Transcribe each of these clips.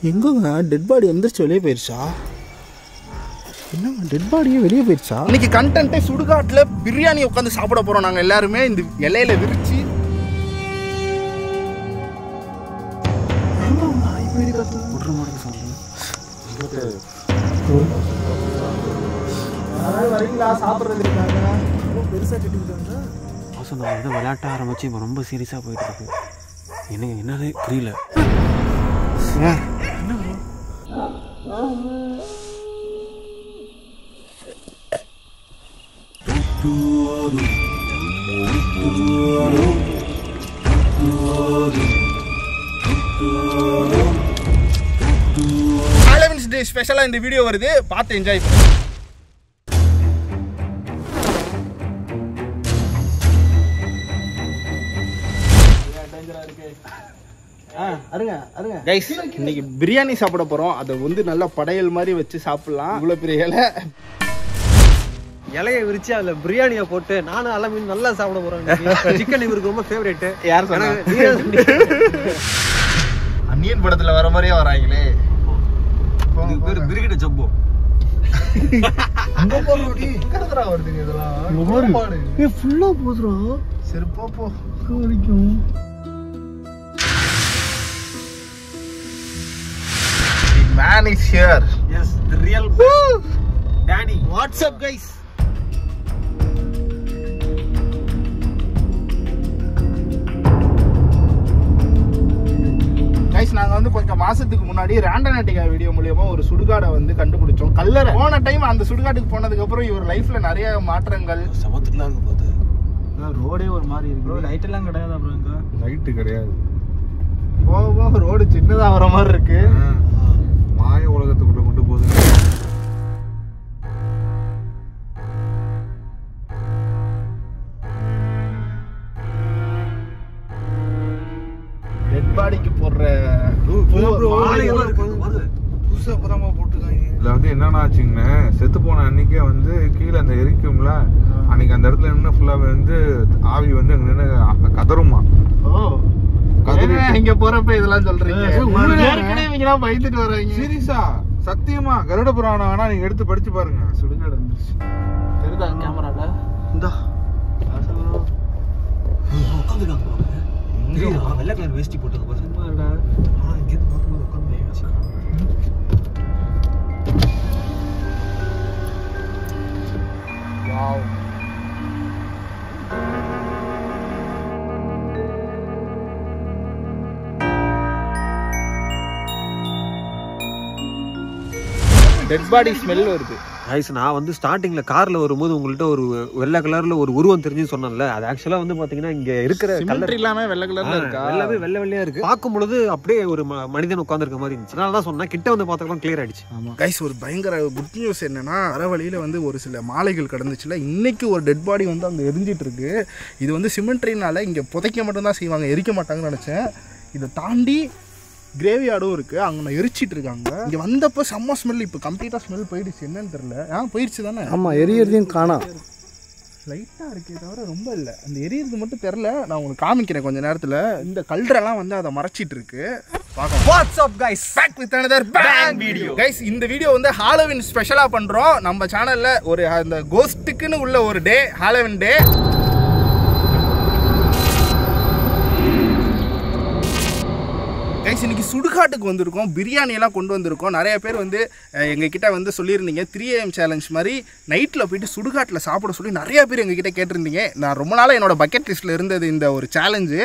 எங்கங்க dead body எந்திரிச்சு வெளியே போயிருச்சா என்னங்க டெட் பாடியே வெளியே போயிருச்சா இன்னைக்கு கண்டென்ட்டே சுடுகாட்டில் பிரியாணி உட்காந்து சாப்பிட போறோம் நாங்கள் எல்லாருமே இந்த இலையில விரிச்சு வரீங்களா சாப்பிட்றது இருக்காங்க பெருசாக கட்டிக்கிட்டாங்க மாதம் நம்ம வந்து விளையாட்ட ஆரம்பிச்சு இப்போ ரொம்ப சீரியஸாக போயிட்டு இருக்கு என்ன என்னது புரியல ஹாலோவின்ஸ் டே ஸ்பெஷலாக இந்த வீடியோ வருது பார்த்து என்ஜாய் பண்ணுங்க கைஸ் இன்னைக்கு பிரியாணி சாப்பிட போறோம் அதை வந்து நல்லா படையல் மாதிரி வச்சு சாப்பிடலாம் இவ்வளோ பெரிய இலை இலையை விரிச்சு அதில் பிரியாணியை போட்டு நானும் அல்ல மீன் நல்லா சாப்பிட போகிறேன் சிக்கன் இவருக்கு ரொம்ப ஃபேவரேட்டு யார் அந்நியன் படத்துல வர மாதிரியே வராங்களே இதுக்கு பேர் பிரிகிட்ட ஜம்போ அங்க போறோடி கடத்துறா வருதுங்க இதெல்லாம் ஏ ஃபுல்லா போதுறா சரி போ போ வரைக்கும் man is here yes the real daddy what's up guys guys நாங்க வந்து கொஞ்சம் மாசத்துக்கு முன்னாடி ரேண்டனாட்டிகா வீடியோ மூலியமா ஒரு சுடுகாடை வந்து கண்டுபிடிச்சோம் கல்லறை போன டைம் அந்த சுடுகாட்டுக்கு போனதுக்கு அப்புறம் இவர் லைஃப்ல நிறைய மாற்றங்கள் சமத்துலாம் இருக்கு போது ரோடே ஒரு மாதிரி இருக்கு லைட் எல்லாம் கிடையாது அப்புறம் இங்க லைட்டு கிடையாது போக போக ரோடு சின்னதா வர மாதிரி இருக்கு மாய உலகத்துக்குள்ள கொண்டு போகுது டெட் பாடிக்கு போடுற புதுசா பதமா போட்டுருக்காங்க இதுல வந்து என்னன்னா ஆச்சுங்கண்ணே செத்து போன அன்னைக்கே வந்து கீழே அந்த எரிக்கும்ல அன்னைக்கு அந்த இடத்துல நின்று ஃபுல்லா வந்து ஆவி வந்து அங்க நின்று கதறுமா ஓ கதறி ஏங்க இங்க போறப்ப இதெல்லாம் சொல்றீங்க ஏய், உண்மைதானே? ஏற்கனவே இவங்கலாம் பயந்துட்டு வர்றாங்க சீரியஸா சத்தியமா கருட புராணம் வேணா நீங்க எடுத்து படிச்சு பாருங்க சுடுகாடு வந்துருச்சு தெரியுதா கேமரால இந்தா உட்காந்துருக்காங்க வெள்ளை கலர் வேஷ்டி போட்டது பாரு ஆ இங்க இருந்து பார்க்கும்போது உட்காந்து வாவ் டெட் பாடி ஸ்மெல் வருது ரைஸ் நான் வந்து ஸ்டார்டிங்ல கார்ல வரும்போது உங்கள்ட்ட ஒரு வெள்ளை கலர்ல ஒரு உருவம் தெரிஞ்சு சொன்னேன்ல அது ஆக்சுவலா வந்து பாத்தீங்கன்னா இங்க இருக்கிற கலர் சிமெண்ட்ரி இல்லாம வெள்ளை கலர்ல இருக்கா எல்லாமே வெள்ளை வெள்ளையா இருக்கு பார்க்கும் பொழுது அப்படியே ஒரு ம- மனிதன் உட்கார்ந்திருக்க மாதிரி இருந்துச்சு அதனால தான் சொன்னேன் கிட்ட வந்து பார்த்தா கிளியர் ஆயிடுச்சு கைஸ் ஒரு பயங்கர குட் நியூஸ் என்னன்னா வர வழியில வந்து ஒரு சில மாலைகள் கடந்துச்சுல இன்னைக்கு ஒரு டெட் பாடி வந்து அங்கே எரிஞ்சிட்டு இருக்கு இது வந்து சிமெண்ட்ரினால இங்கே புதைக்க மட்டும்தான் செய்வாங்க எரிக்க மாட்டாங்கன்னு நினச்சேன் இதை தாண்டி கிரேவியார்டும் இருக்கு அங்கே நான் எரிச்சிட்டு இருக்காங்க இங்கே வந்தப்போ செம்ம ஸ்மெல் இப்போ கம்ப்ளீட்டாக ஸ்மெல் போயிடுச்சு என்னன்னு தெரியல ஆ போயிடுச்சு தானே ஆமாம் எரியறதையும் காணா லைட்டாக இருக்கே தவிர ரொம்ப இல்லை அந்த எரியறது மட்டும் தெரில நான் உங்களுக்கு காமிக்கிறேன் கொஞ்ச நேரத்தில் இந்த கல்றெல்லாம் வந்து அதை மறைச்சிட்டு இருக்கு பார்க்கலாம் what's up guys back with another bang video guys இந்த வீடியோ வந்து ஹாலோவின் ஸ்பெஷலா பண்றோம் நம்ம சேனல்ல ஒரு அந்த கோஸ்ட்டுக்குன்னு உள்ள ஒரு டே ஹாலோவின் டே கைஸ் இன்னைக்கு சுடுகாட்டுக்கு வந்திருக்கோம் பிரியாணி எல்லாம் கொண்டு வந்திருக்கோம் நிறைய பேர் வந்து அஹ், எங்ககிட்ட வந்து சொல்லியிருந்தீங்க த்ரீ ஏஎம் சேலஞ்ச் மாதிரி நைட்டில் போயிட்டு சுடுகாட்டில் சாப்பிட சொல்லி நிறைய பேர் எங்ககிட்ட கேட்டிருந்தீங்க நான் ரொம்ப நாளாக என்னோட பக்கெட் லிஸ்ட்டில் இருந்தது இந்த ஒரு சேலஞ்சு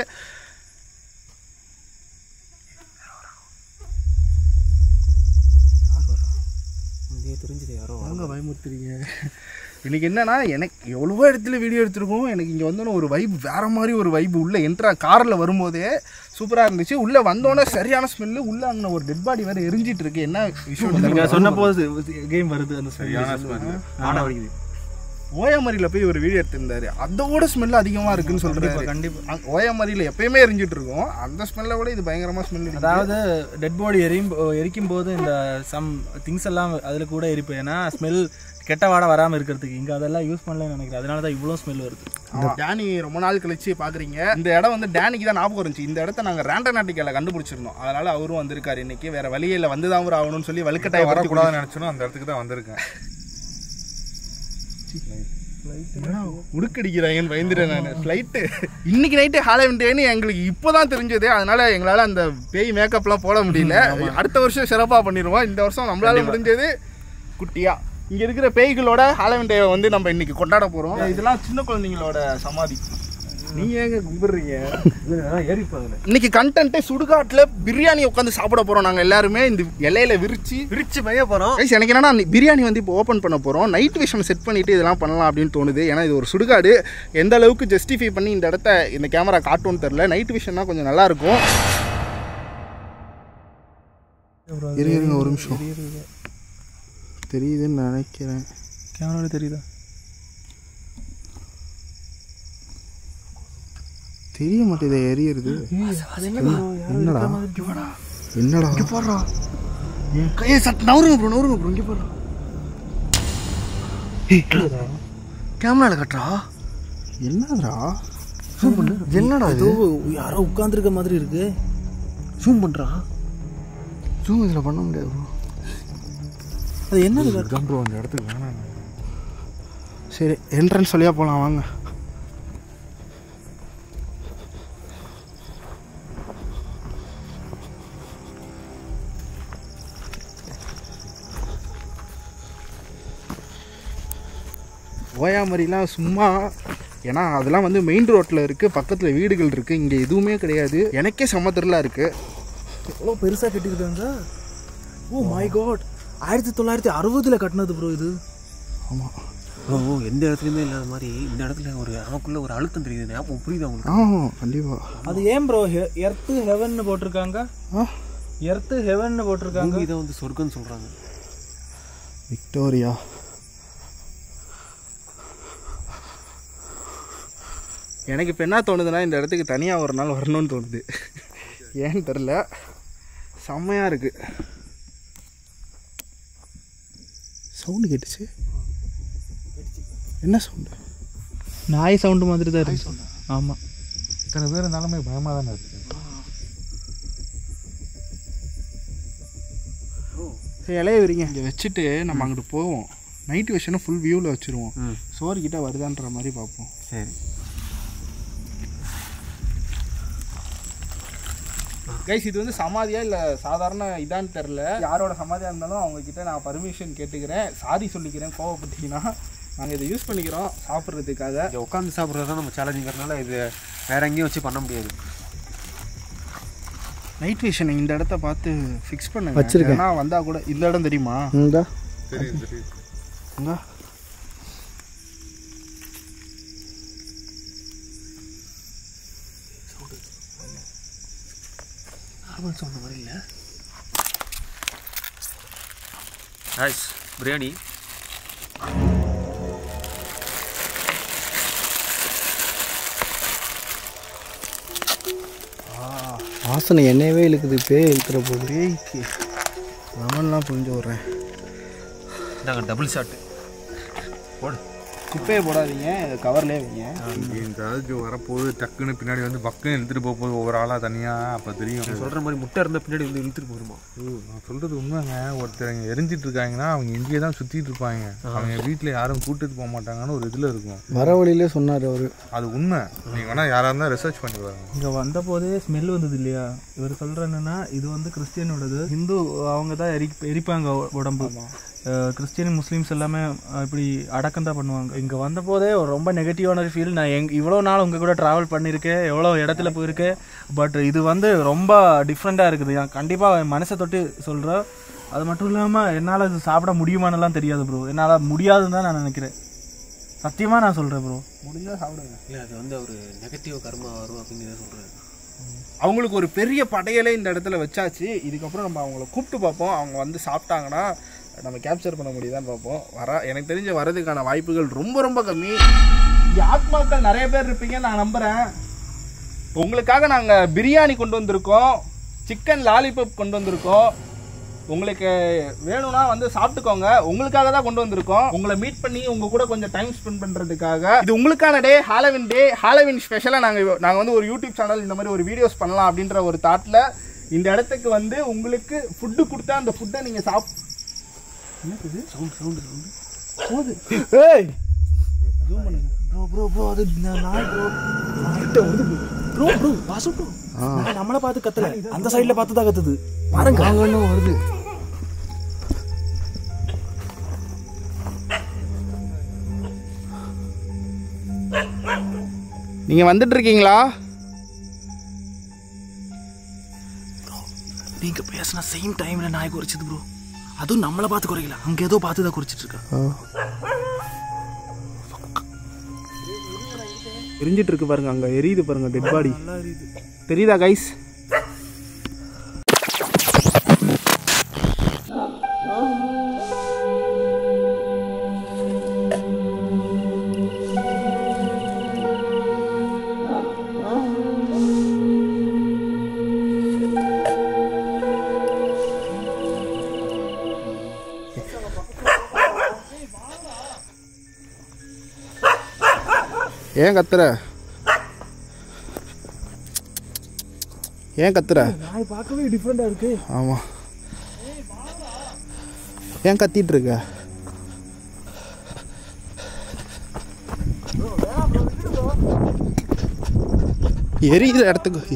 தெரிஞ்சது யாரோ அவங்க பயமுறுத்துறீங்க இன்னைக்கு என்னன்னா எனக்கு எவ்வளவோ இடத்துல வீடியோ எடுத்திருக்கோம் எனக்கு இங்கே வந்தோன்னே ஒரு வைப் வேற மாதிரி ஒரு வைப் உள்ள என்ட்ரா காரில் வரும்போதே சூப்பராக இருந்துச்சு உள்ளே வந்தோன்னே சரியான ஸ்மெல்லு உள்ள அங்கே ஒரு டெட் பாடி வேற எரிஞ்சிட்டு இருக்கு என்ன விஷயம் சொன்ன போது கேம் வருது அந்த சரியான smell. ஆட வலிக்குது ஓயமரியில் போய் ஒரு வீடியோ எடுத்திருந்தாரு அதோட ஸ்மெல் அதிகமாக இருக்குன்னு சொல்கிறாரு கண்டிப்பா ஓயமரியில் எப்பயுமே எரிஞ்சிட்டு இருக்கும் அந்த ஸ்மெல்லை விட இது பயங்கரமாக ஸ்மெல் அதாவது டெட் பாடி எரியும் எரிக்கும் போது இந்த சம் திங்ஸ் எல்லாம் அதில் கூட எரிப்பு ஏன்னா ஸ்மெல் கெட்ட வாடை வராமல் இருக்கிறதுக்கு இங்கே அதெல்லாம் யூஸ் பண்ணலன்னு நினைக்கிறேன் அதனால தான் இவ்வளோ ஸ்மெல் வருது இந்த டேனி ரொம்ப நாள் கழிச்சு பாக்குறீங்க இந்த இடம் வந்து டேனிக்கு தான் ஞாபகம் இருந்துச்சு இந்த இடத்த நாங்க ரேண்டனாட்டிக்கல கண்டுபிடிச்சிருந்தோம் அதனால அவரும் வந்திருக்காரு இன்னைக்கு வேற வழியில வந்து தான் ஆகணும்னு சொல்லி வலுக்கட்டாய வரக்கூடாதுன்னு நினைச்சோம் அந்த இடத்துக்கு தான் வந்திருக்கேன் உடுக்கடிக்கிறாங்கன்னு பயந்துட்டேன் நான் ஃப்ளைட்டு இன்னைக்கு நைட்டு ஹாலவிண்டேன்னு எங்களுக்கு இப்போதான் தெரிஞ்சது அதனால எங்களால அந்த பேய் மேக்கப்லாம் போட முடியல அடுத்த வருஷம் சிறப்பாக பண்ணிடுவோம் இந்த வருஷம் நம்மளால முடிஞ்சது குட்டியா இங்க இருக்கிற பேய்களோட ஹாலவிண்டேவை வந்து நம்ம இன்னைக்கு கொண்டாட போறோம் இதெல்லாம் சின்ன குழந்தைங்களோட சமாதி நீங்க ஏங்க கும்பிடுறீங்க ஏறிப்பாதுல இன்னைக்கு கண்டென்ட்டே சுடுகாட்டில் பிரியாணி உட்காந்து சாப்பிட போறோம் நாங்க எல்லாருமே இந்த இலையில விரிச்சு பிரிச்சு பைய போறோம் Guys, எனக்கு என்னன்னா அந்த பிரியாணி வந்து இப்போ ஓப்பன் பண்ண போகிறோம் நைட் விஷன் செட் பண்ணிட்டு இதெல்லாம் பண்ணலாம் அப்படின்னு தோணுது ஏன்னா இது ஒரு சுடுகாடு எந்த அளவுக்கு ஜஸ்டிஃபை பண்ணி இந்த இடத்த இந்த கேமரா காட்டும்னு தெரில நைட் விஷன்னா கொஞ்சம் நல்லா இருக்கும் இருங்க இருங்க ஒரு நிமிஷம் தெரியுதுன்னு நினைக்கிறேன் கேமராவில் தெரியுதா தெரிய மாட்டேது எரியறது என்னடா என்னடா இங்க போடுறா என் கையை சட் நவருங்க ப்ரோ நவருங்க ப்ரோ இங்கே போடுறா கேமரால கட்டுறா என்னடா என்னடா இது யாரோ உட்காந்துருக்க மாதிரி இருக்கு ஜூம் பண்றான் ஜூம் இதில் பண்ண முடியாது ப்ரோ அது என்னது இதுதான் ப்ரோ அந்த இடத்துக்கு வேணாம் சரி என்ட்ரன்ஸ் வழியாக போகலாம் வாங்க ஓயாமரிலாம் சும்மா ஏன்னா அதெல்லாம் வந்து மெயின் ரோட்டில் இருக்குது பக்கத்தில் வீடுகள் இருக்குது இங்கே எதுவுமே கிடையாது எனக்கே சமத்திரலாம் இருக்குது எவ்வளோ பெருசாக கட்டியிருக்காங்க ஓ மை காட் ஆயிரத்தி தொள்ளாயிரத்தி அறுபதில் கட்டினது ப்ரோ இது ஆமாம் ஓ ஓ, எந்த இடத்துலயுமே இல்லாத மாதிரி இந்த இடத்துல ஒரு நமக்குள்ள ஒரு அழுத்தம் தெரியுது ஞாபகம் புரியுது உங்களுக்கு ஆ கண்டிப்பாக அது ஏன் ப்ரோ எர்த்து ஹெவன் போட்டிருக்காங்க ஆ எர்த்து ஹெவன் போட்டிருக்காங்க பூமி தான் வந்து சொர்க்கம்னு சொல்றாங்க விக்டோரியா எனக்கு இப்போ என்ன தோணுதுன்னா இந்த இடத்துக்கு தனியாக ஒரு நாள் வரணும்னு தோணுது ஏன்னு தெரில செம்மையாக இருக்கு சவுண்டு கேட்டுச்சு என்ன சவுண்டு நாய் சவுண்டு மாதிரி தான் இருக்கு ஆமாம் இத்தனை பேர் இருந்தாலுமே பயமாக தானே இருக்கு இலைய விரிங்க இங்கே வச்சுட்டு நம்ம அங்கிட்டு போவோம் நைட் விஷயம் ஃபுல் வியூவில் வச்சுருவோம் ம். சோறு கிட்ட வருதான்ற மாதிரி பார்ப்போம் சரி கைஸ் இது வந்து சமாதியா இல்லை சாதாரண இதான்னு தெரில யாரோட சமாதியாக இருந்தாலும் அவங்க கிட்ட நான் பர்மிஷன் கேட்டுக்கிறேன் சாரி சொல்லிக்கிறேன் கோவப்பட்டீங்கன்னா நாங்கள் இதை யூஸ் பண்ணிக்கிறோம் சாப்பிட்றதுக்காக இங்க உட்காந்து சாப்பிட்றது தான் நம்ம சேலஞ்சுங்கிறதுனால இது வேற எங்கேயும் வச்சு பண்ண முடியாது நைட் விஷன் இந்த இடத்த பார்த்து ஃபிக்ஸ் பண்ணுங்க வச்சிருக்கேன். ஏன்னா வந்தால் கூட இந்த இடம் தெரியுமா இந்தா தெரியுது தெரியுது இந்தா. நார்மல் சவுண்ட் மாதிரி இல்லை ரைஸ் பிரியாணி வாசனை என்னையவே இழுக்குது பேய் இழுக்கிற போது பேய்க்கு லெமன்லாம் புரிஞ்சு விட்றேன் நாங்கள் டபுள் ஷாட்டு போடு குப்பையை போடாதீங்க கவர்லேயே வைங்க இந்த அதுக்கு வரப்போகுது டக்குன்னு பின்னாடி வந்து பக்கம் இழுத்துட்டு போக போகுது ஒவ்வொரு ஆளாக தனியாக அப்போ தெரியும் நீ சொல்ற மாதிரி முட்டை இருந்தால் பின்னாடி வந்து இழுத்துட்டு போயிருமா ஐயோ, நான் சொல்றது உண்மைங்க ஒருத்தர் இங்கே எரிஞ்சிட்டு இருக்காங்கன்னா அவங்க இங்கேயே தான் சுற்றிட்டு இருப்பாங்க அவங்க வீட்டில் யாரும் கூட்டிட்டு போக மாட்டாங்கன்னு ஒரு இதில் இருக்கும் வர வழியிலே சொன்னார் அவர் அது உண்மை நீங்கள் வேணால் யாராக இருந்தால் ரிசர்ச் பண்ணி பாருங்க இங்கே வந்த போதே ஸ்மெல் வந்தது இல்லையா இவர் சொல்கிற என்னன்னா இது வந்து கிறிஸ்டியனோடது ஹிந்து அவங்க தான் எரி எரிப்பாங்க உ- உடம்பு அஹ், கிறிஸ்டியன் முஸ்லீம்ஸ் எல்லாமே அஹ், இப்படி அடக்கம் தான் பண்ணுவாங்க இங்கே வந்த போதே ஒரு ரொம்ப நெகட்டிவான ஃபீல் நான் எங் இவ்வளோ நாள் உங்கள் கூட ட்ராவல் பண்ணியிருக்கேன் எவ்வளோ இடத்துல போயிருக்கேன் பட் இது வந்து ரொம்ப டிஃப்ரெண்ட்டாக இருக்குது நான் கண்டிப்பாக மனசை தொட்டு சொல்கிறேன் அது மட்டும் இல்லாமல் என்னால் இது சாப்பிட முடியுமானலாம் தெரியாது ப்ரோ என்னால் முடியாதுன்னு தான் நான் நினைக்கிறேன் சத்தியமாக நான் சொல்கிறேன் ப்ரோ முடிஞ்சால் சாப்பிடுங்க இல்லை அது வந்து அவர் நெகட்டிவ் கர்மா வரும் அப்படின்னு சொல்கிறாரு அவங்களுக்கு ஒரு பெரிய படையலே இந்த இடத்துல வச்சாச்சு இதுக்கப்புறம் நம்ம அவங்கள கூப்பிட்டு பார்ப்போம் அவங்க வந்து சாப்பிட்டாங்கன்னா நம்ம கேப்சர் பண்ண முடியுதான்னு பார்ப்போம் வர எனக்கு தெரிஞ்ச வரதுக்கான வாய்ப்புகள் ரொம்ப ரொம்ப கம்மி இங்க ஆத்மாக்கள் நிறைய பேர் இருப்பீங்கன்னு நான் நம்புகிறேன் உங்களுக்காக நாங்கள் பிரியாணி கொண்டு வந்திருக்கோம் சிக்கன் லாலிபப் கொண்டு வந்திருக்கோம் உங்களுக்கு வேணும்னா வந்து சாப்பிட்டுக்கோங்க உங்களுக்காக தான் கொண்டு வந்திருக்கோம் உங்களை மீட் பண்ணி உங்க கூட கொஞ்சம் டைம் ஸ்பெண்ட் பண்றதுக்காக இது உங்களுக்கான டே ஹாலோவின் டே ஹாலோவின் ஸ்பெஷலாக நாங்கள் நாங்கள் வந்து ஒரு யூடியூப் சேனல் இந்த மாதிரி ஒரு வீடியோஸ் பண்ணலாம் அப்படின்ற ஒரு தாட்டில் இந்த இடத்துக்கு வந்து உங்களுக்கு ஃபுட்டு கொடுத்தா அந்த ஃபுட்டை நீங்கள் சாப் என்னது சவுண்ட் சவுண்ட் சவுண்ட் போகுது ஏய் ப்ரோ ப்ரோ ப்ரோ அது நா- நாய் ப்ரோ கிட்ட வருது ப்ரோ ப்ரோ வாசு ப்ரோ நம்மள பார்த்து கத்தல அந்த சைடுல பார்த்து தான் கத்துது பாருங்க வருது நீங்கள் வந்துட்டு இருக்கீங்களா நீங்க பேசின சேம் டைம்ல நாய் குறைச்சது ப்ரோ அதுவும் நம்மள பார்த்து குறைக்கல அங்க ஏதோ பார்த்து தான் குறைச்சிட்டு இருக்கா எரிஞ்சிட்டு இருக்கு பாருங்க அங்கே எரியுது பாருங்க டெட் பாடி தெரியுதா கைஸ் ஏன் கத்துற ஏன் கத்துற நாய் பார்க்கவே டிஃப்ரெண்டா இருக்கு ஆமாம் ஏன் கத்திட்டு இருக்க எரியுற இடத்துக்கு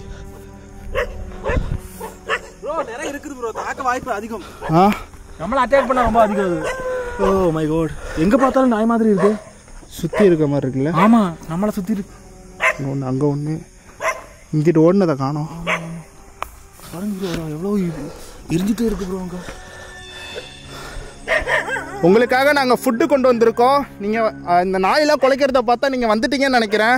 ப்ரோ நிறைய இருக்குது ப்ரோ தாக்க வாய்ப்பு அதிகம் ஆ நம்மள அட்டாக் பண்ண ரொம்ப அதிகம் அது ஓ மை காட் எங்க பார்த்தாலும் நாய் மாதிரி இருக்கு சுற்றி இருக்க மாதிரி இருக்குல்ல ஆமா நம்மள சுத்தி இருக்கு ஒன்று அங்கே ஒன்று இங்கிட்டு ஓடினதை காணோம் பாருங்க ப்ரோ எவ்வளோ எரிஞ்சிட்டே இருக்கு ப்ரோ அங்க உங்களுக்காக நாங்கள் ஃபுட்டு கொண்டு வந்திருக்கோம் நீங்கள் இந்த நாயெல்லாம் குலைக்கிறத பார்த்தா நீங்கள் வந்துட்டீங்கன்னு நினைக்கிறேன்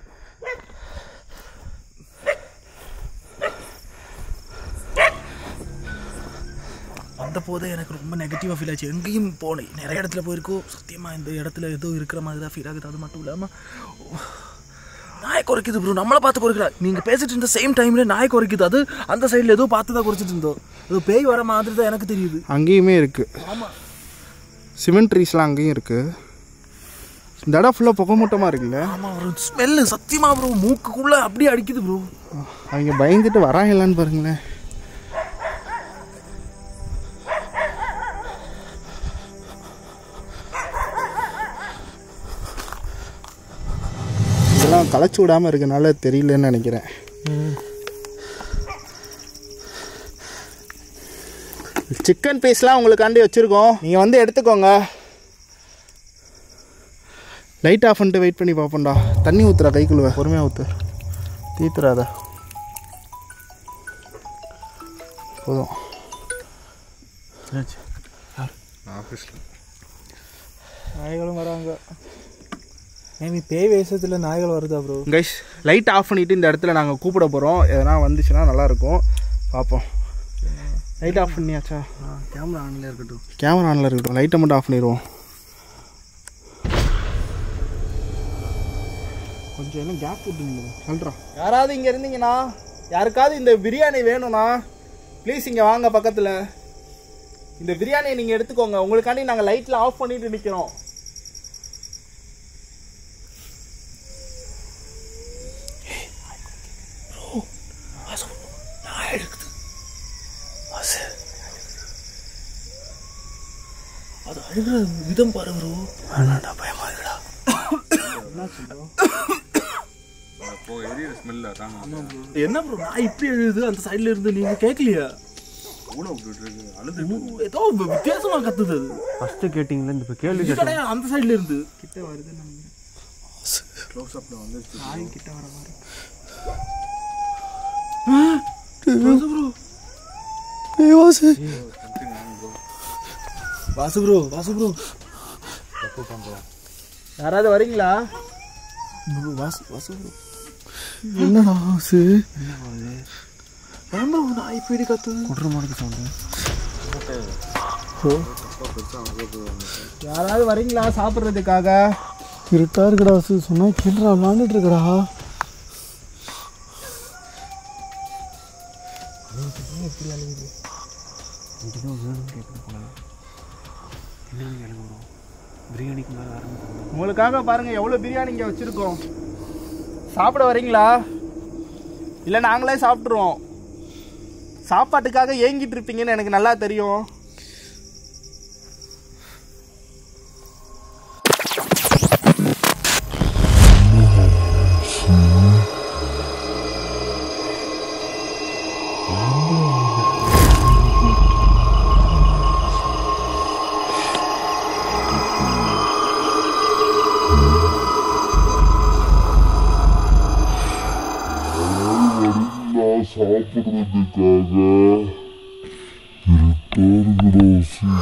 வந்த போதே எனக்கு ரொம்ப நெகட்டிவாக ஃபீல் ஆச்சு எங்கேயும் போனேன் நிறைய இடத்துல போயிருக்கோம் சத்தியமாக இந்த இடத்துல ஏதோ இருக்கிற மாதிரி தான் ஃபீல் ஆகுது அது மட்டும் இல்லாமல் நாய் குறைக்குது ப்ரோ நம்மளை பார்த்து குறைக்கல நீங்கள் பேசிட்டு இருந்த சேம் டைமில் நாய் குறைக்குது அது அந்த சைடில் ஏதோ பார்த்து தான் குறைச்சிட்டு இருந்தோம் ஏதோ பேய் வர மாதிரி தான் எனக்கு தெரியுது அங்கேயுமே இருக்குது ஆமாம் சிமெண்ட் ட்ரீஸ்லாம் அங்கேயும் இருக்குது இந்த இடம் ஃபுல்லாக புகை மூட்டமாக இருக்குல்ல ஆமாம் ஒரு ஸ்மெல்லு சத்தியமாக ப்ரோ மூக்குக்குள்ளே அப்படியே அடிக்குது ப்ரோ அவங்க பயந்துட்டு வராங்களான்னு பாருங்களேன் இதெல்லாம் களைச்சி விடாமல் இருக்கனால தெரியலன்னு நினைக்கிறேன் சிக்கன் பீஸ்லாம் உங்களுக்காண்டி வச்சுருக்கோம் நீங்கள் வந்து எடுத்துக்கோங்க லைட் ஆஃப் பண்ணிட்டு வெயிட் பண்ணி பார்ப்போம்டா தண்ணி ஊற்றுறா கைக்குள்ள பொறுமையாக ஊற்று தீத்துறாத போதும் ஆஃபீஸில் நாய்களும் வராங்க மேபி பேய் வேஷத்தில் நாய்கள் வருதா ப்ரோ கைஸ் லைட் ஆஃப் பண்ணிவிட்டு இந்த இடத்துல நாங்கள் கூப்பிட போகிறோம் எதனா வந்துச்சுன்னா நல்லாயிருக்கும் பார்ப்போம் லைட் ஆஃப் பண்ணியாச்சா கேமரா ஆன்ல இருக்கட்டும் கேமரா ஆனில் இருக்கட்டும் லைட்டை மட்டும் ஆஃப் பண்ணிடுவோம் கொஞ்சம் என்ன கேப் விட்டுங்க சொல்கிறோம் யாராவது இங்கே இருந்தீங்கன்னா யாருக்காவது இந்த பிரியாணி வேணும்னா ப்ளீஸ் இங்கே வாங்க பக்கத்தில் இந்த பிரியாணியை நீங்கள் எடுத்துக்கோங்க உங்களுக்காண்டி நாங்கள் லைட்டில் ஆஃப் பண்ணிட்டு நிற்கிறோம் அது அழுகிற விதம் பாரு ப்ரோ வேணாடா பயமா இருக்குடா போ எரியிற ஸ்மெல்ல தாங்க என்ன ப்ரோ நான் இப்படி எழுது அந்த சைடுல இருந்து நீங்க கேட்கலையா கூட விட்டுட்டு இருக்கு அழுது ஏதோ வித்தியாசமா கத்துது அது ஃபஸ்ட்டு கேட்டிங்களா இந்த இப்போ கேள்வி இது கிடையாது, அந்த சைடுல இருந்து கிட்ட வருது கிட்ட வர மாதிரி வாசு ப்ரோ வாசு ப்ரோ யாராவது வரீங்களா ப்ரோ வாசு வாசு ப்ரோ என்னடா வாசு குடுற மாடுக்கு சவுண்டு யாராவது வரீங்களா சாப்பிட்றதுக்காக இருட்டா இருக்குடா வாசு சொன்னா கீழே விளாண்டுட்டு இருக்கடா இதுதான் வேணும்னு கேட்குது போல என்னன்னு கேளுங்க bro. பிரியாணிக்கு மேலே ஆரம்பித்தாங்க உங்களுக்காக பாருங்க எவ்வளோ பிரியாணி இங்கே வச்சுருக்கோம் சாப்பிட வரீங்களா இல்லை நாங்களே சாப்பிட்ருவோம் சாப்பாட்டுக்காக ஏங்கிட்டு இருப்பீங்கன்னு எனக்கு நல்லா தெரியும் நான் சாப்பிடுறதுக்காக இருட்டாருக்குடா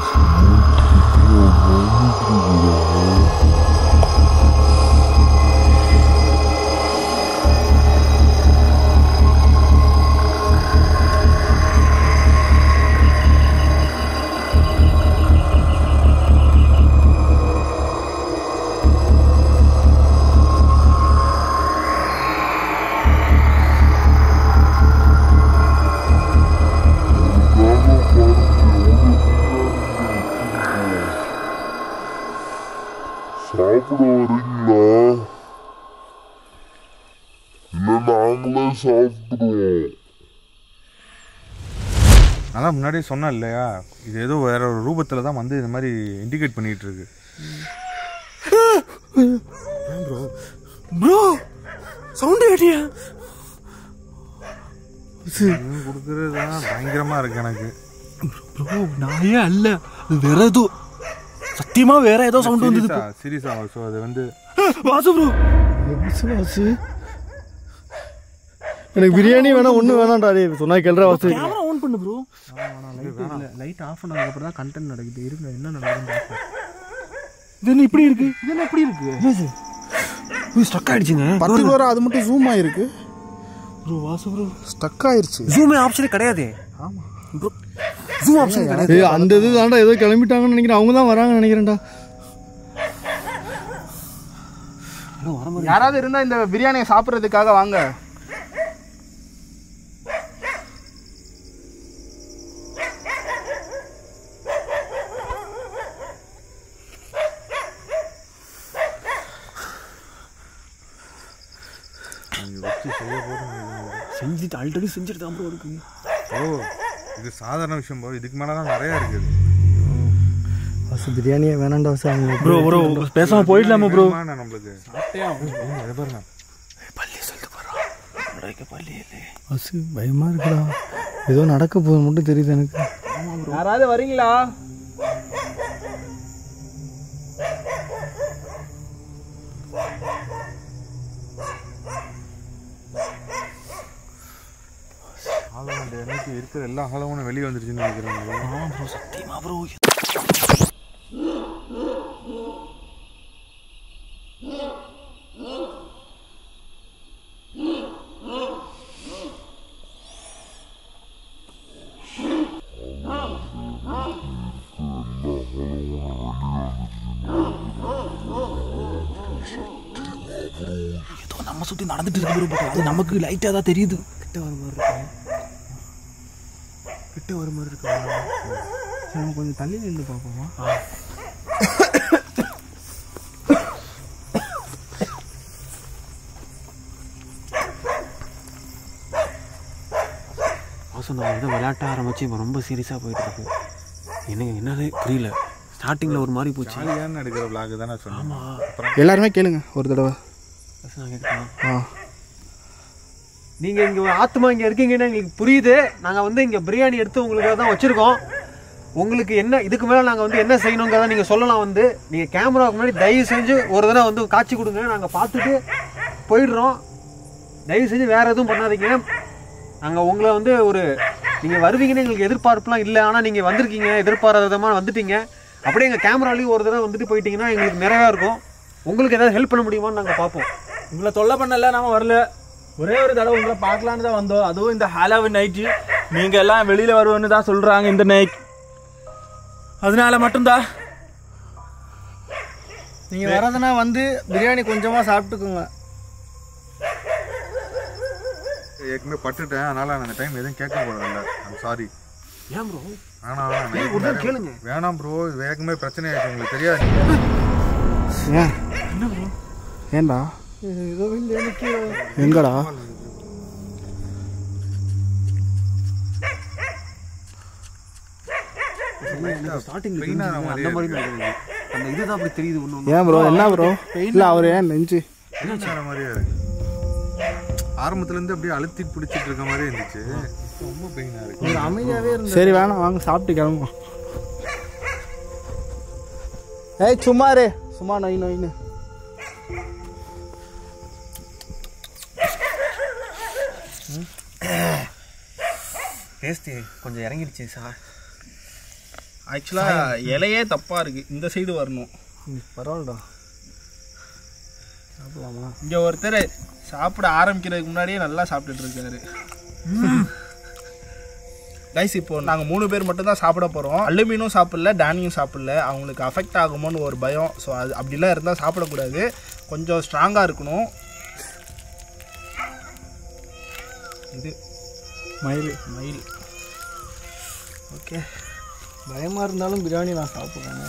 சாப்பிட வரீங்களா இல்ல நாங்களே சாப்பிடுவோம் அதான் முன்னாடியே சொன்னேன் இல்லையா இது ஏதோ வேற ஒரு ரூபத்தில் தான் வந்து இந்த மாதிரி இண்டிகேட் பண்ணிட்டு இருக்கு ப்ரோ சவுண்டு கேட்டியா கொடுக்கறது தான் பயங்கரமா இருக்கு எனக்கு ப்ரோ நாயே அல்ல அது வேற ஏதோ சத்தியமா வேற ஏதோ சவுண்ட் வந்தது சீரியஸா சீரியஸா ஸோ அது வந்து வாசு ப்ரோ வாசு வாசு எனக்கு பிரியாணி வேணாம் ஒண்ணு வேணாம்டா டேய் சொன்னா கேள்றா வாசு கேமரா ஆன் பண்ணு ப்ரோ லைட் ஆஃப் பண்ணதுக்கப்புறம் தான் கண்டென்ட் நடக்குது இருங்க என்ன நடக்குதுன்னு பார்ப்போம் இது என்ன இப்படி இருக்கு இது என்ன எப்படி இருக்கு ஸ்டக் ஆயிடுச்சுங்க பத்து பேரும் அது மட்டும் ஜூம் ஆயிருக்கு ப்ரோ வாசு ப்ரோ ஸ்டக் ஆயிருச்சு ஜூமே ஆப்ஷனே கிடையாது ஜூம் ஆப்ஷன் கிடையாது ஏய் அந்த இது தான்டா ஏதோ கிளம்பிட்டாங்கன்னு நினைக்கிறேன் அவங்க தான் வராங்கன்னு நினைக்கிறேன்டா யாராவது இருந்தா இந்த பிரியாணியை சாப்பிட்றதுக்காக வாங்க செஞ்சுட்டு ஆல்ரெடி செஞ்சுட்டு தான் ப்ரோ இருக்கு ஓ இது சாதாரண விஷயம் போது இதுக்கு மேலே தான் நிறையா இருக்குது வாசு பிரியாணியே வேணாம்டா வாசு அவங்க ப்ரோ ப்ரோ பேசாம போயிடலாமா ப்ரோ வேணுமா நம்மளுக்கு இதை பாருங்க வாசு பயமா இருக்குடா ஏதோ நடக்க போகுது மட்டும் தெரியுது எனக்கு யாராவது வரீங்களா ஹாலோவன் அன்னைக்கு இருக்கிற எல்லா ஹாலோவனும் வெளியே வந்துருச்சுன்னு நினைக்கிறேன் ஏதோ நம்ம சுத்தி நடந்துட்டு இருக்கு ப்ரோ அது நமக்கு லைட்டா தான் தெரியுது கிட்ட வர மாதிரி இருக்கு கிட்ட வர மாதிரி இருக்கு நம்ம கொஞ்சம் தள்ளி நின்று பார்ப்போமா வாசம் நம்ம வந்து விளையாட்ட ஆரம்பிச்சு இப்போ ரொம்ப சீரியஸாக போயிட்டு இருக்கு எனக்கு என்னது புரியல ஸ்டார்டிங்கில் ஒரு மாதிரி போச்சு ஜாலியான எடுக்கிற விளாக் தானே சொன்னேன் எல்லாருமே கேளுங்க ஒரு தடவை ஃபர்ஸ்ட் நான் கேட்கலாம் ஆ நீங்கள் இங்கே ஒரு ஆத்மா இங்கே இருக்கீங்கன்னு எங்களுக்கு புரியுது நாங்கள் வந்து இங்கே பிரியாணி எடுத்து உங்களுக்காக தான் வச்சுருக்கோம் உங்களுக்கு என்ன இதுக்கு மேலே நாங்கள் வந்து என்ன செய்யணுங்கிறத நீங்கள் சொல்லலாம் வந்து நீங்கள் கேமராவுக்கு முன்னாடி தயவு செஞ்சு ஒரு தடவை வந்து காட்சி கொடுங்க நாங்கள் பார்த்துட்டு போயிடுறோம் தயவு செஞ்சு வேறு எதுவும் பண்ணாதீங்க நாங்கள் உங்களை வந்து ஒரு நீங்கள் வருவீங்கன்னு எங்களுக்கு எதிர்பார்ப்புலாம் இல்லை ஆனால் நீங்கள் வந்திருக்கீங்க எதிர்பாராத விதமாக வந்துட்டீங்க அப்படியே எங்கள் கேமராலையும் ஒரு தடவை வந்துட்டு போயிட்டீங்கன்னா எங்களுக்கு நிறையா இருக்கும் உங்களுக்கு ஏதாவது ஹெல்ப் பண்ண முடியுமான்னு நாங்கள் பார்ப்போம் உங்களை தொல்லை பண்ணல நாம வரல ஒரே ஒரு தடவை உங்களை பார்க்கலான்னு தான் வந்தோம் அதுவும் இந்த ஹாலோவின் நைட்டு நீங்க எல்லாம் வெளியில வருவோன்னு தான் சொல்றாங்க இந்த நைட் அதனால மட்டும்தான் நீங்க வரதுனா வந்து பிரியாணி கொஞ்சமா சாப்பிட்டுக்குங்க ஏற்கனவே பட்டுட்டேன் அதனால நான் அந்த டைம் எதுவும் கேட்க போறதில்ல சாரி ஏன் ப்ரோ வேணாம் வேணாம் கேளுங்க வேணாம் ப்ரோ இது ஏற்கனவே பிரச்சனை ஆயிடுச்சு உங்களுக்கு தெரியாது ஏன் ஏண்டா ஏதோ இல்லை எனக்கு எங்கடா ஸ்டார்டிங் Pain ஆன அந்த மாதிரி தான் இருக்குது. அந்த இதுதான் அப்படி தெரியுது ஒன்று ஏன் ப்ரோ என்ன ப்ரோ இல்லை அவர் ஏன் நெஞ்சு வேற மாதிரியே இருக்கு ஆரம்பத்துல இருந்து அப்படியே அழுத்தி பிடிச்சிட்டு இருக்க மாதிரி இருந்துச்சு ரொம்ப பெயினா இருக்கு அமைதியாவே இருந்து சரி வேணாம் வாங்க சாப்பிட்டு கிளம்புவோம் ஏய் சும்மா இரு சும்மா நொய் நொயின்னு டேஸ்ட் கொஞ்சம் இறங்கிடுச்சு சார் ஆக்சுவலாக இலையே தப்பாக இருக்குது இந்த சைடு வரணும் பரவாயில்லடா இங்கே ஒருத்தர் சாப்பிட ஆரம்பிக்கிறதுக்கு முன்னாடியே நல்லா சாப்பிட்டுட்டு இருக்காரு கைஸ் இப்போ நாங்கள் மூணு பேர் மட்டும்தான் சாப்பிட போகிறோம் அல்லுமீனும் சாப்பிடல டேனியும் சாப்பிடல அவங்களுக்கு அஃபெக்ட் ஆகுமோன்னு ஒரு பயம் ஸோ அது அப்படிலாம் இருந்தால் சாப்பிடக்கூடாது கொஞ்சம் ஸ்ட்ராங்காக இருக்கணும் இது மயில் மயில் ஓகே பயமா இருந்தாலும் பிரியாணி நான் சாப்பிட்றேன்